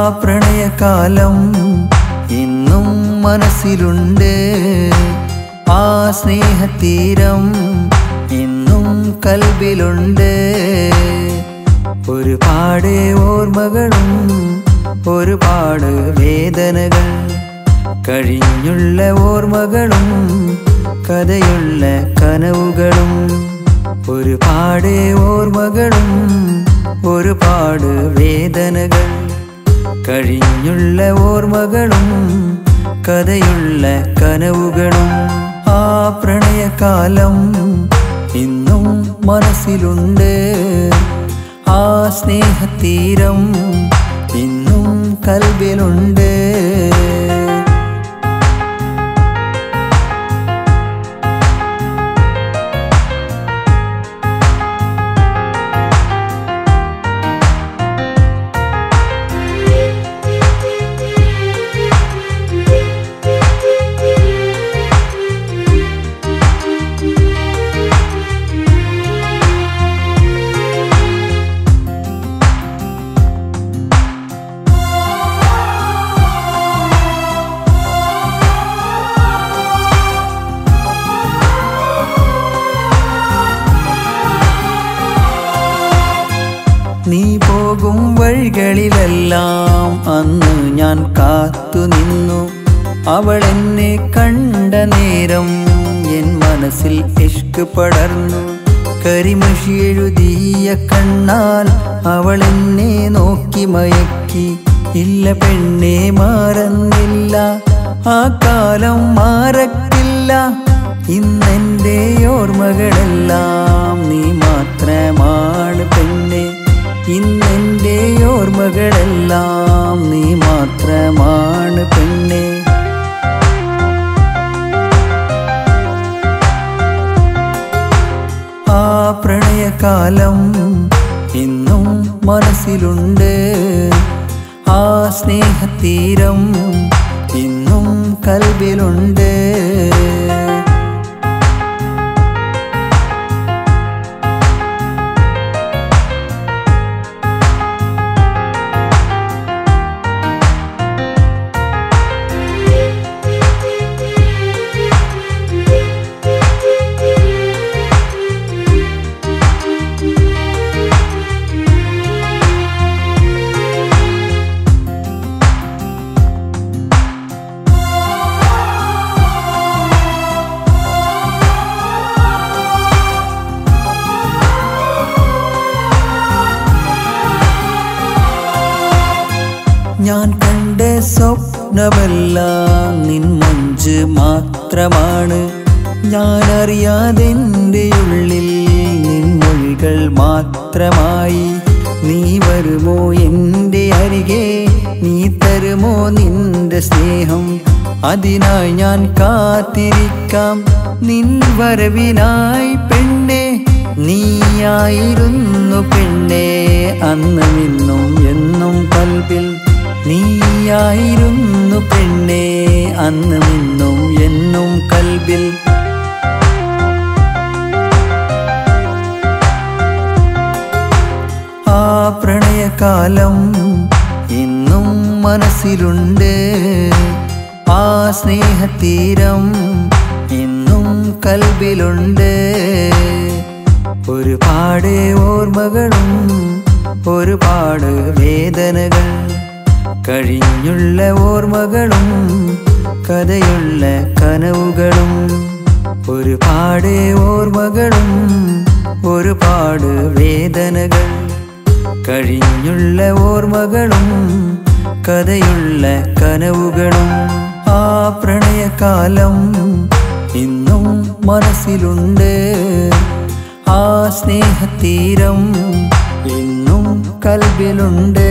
പ്രണയകാലം ഇന്നും മനസ്സിലുണ്ട് ആ സ്നേഹതീരം ഇന്നും കൽബിലുണ്ട് ഒരുപാട് ഓർമ്മകളും ഒരുപാട് വേദനകൾ കഴിഞ്ഞുള്ള ഓർമ്മകളും കഥയുള്ള കനവുകളും ഒരുപാട് ഓർമ്മകളും ഒരുപാട് വേദനകൾ കഴിഞ്ഞുള്ള ഓർമ്മകളും കഥയുള്ള കനവുകളും ആ പ്രണയകാലം ഇന്നും മനസ്സിലുണ്ട് ആ സ്നേഹതീരം ഇന്നും കൽബിലുണ്ട് നീ പോകും വഴികളിലെല്ലാം അന്ന് ഞാൻ കാത്തു നിന്നു അവൾ എന്നെ കണ്ട നേരം എൻ മനസ്സിൽ ഇഷ്ക് പടർന്നു കരിമഷി എഴുതിയ കണ്ണാൽ അവൾ എന്നെ നോക്കി മയക്കി ഇല്ല പെണ്ണെ മാറുന്നില്ല ആ കാലം മാറക്കില്ല ഇന്നെൻ്റെ ഓർമ്മകളെല്ലാം നീ മാത്രമാണ് പെണ്ണെ ഇന്നെൻ്റെ ഓർമ്മകളെല്ലാം നീ മാത്രമാണ് പെണ്ണെ ആ പ്രണയകാലം ഇന്നും മനസ്സിലുണ്ട് ആ സ്നേഹതീരം ഇന്നും കൽബിലുണ്ട് ഞാൻ കണ്ട സ്വപ്നമെല്ലാം നിൻ മഞ്ച് മാത്രമാണ് ഞാൻ അറിയാതെൻ്റെ ഉള്ളിൽ നിൻ മൊഴികൾ മാത്രമായി നീ വരുമോ എൻ്റെ അരികെ നീ തരുമോ നിന്റെ സ്നേഹം അതിനായി ഞാൻ കാത്തിരിക്കാം നിൻ വരവിനായി പെണ്ണെ നീയായിരുന്നു പെണ്ണെ അന്നും ഇന്നും എന്നും കൽബിൽ നീയായിരുന്നു പെണ്ണെ അന്നും ഇന്നും എന്നും കൽബിൽ ആ പ്രണയകാലം ഇന്നും മനസ്സിലുണ്ട് ആ സ്നേഹതീരം ഇന്നും കൽബിലുണ്ട് ഒരുപാട് ഓർമ്മകളും ഒരുപാട് വേദനകൾ കഴിഞ്ഞുള്ള ഓർമ്മകളും കഥയുള്ള കനവുകളും ഒരുപാട് ഓർമ്മകളും ഒരുപാട് വേദനകൾ കഴിഞ്ഞുള്ള ഓർമ്മകളും കഥയുള്ള കനവുകളും ആ പ്രണയകാലം ഇന്നും മനസ്സിലുണ്ട് ആ സ്നേഹതീരം ഇന്നും കൽബിലുണ്ട്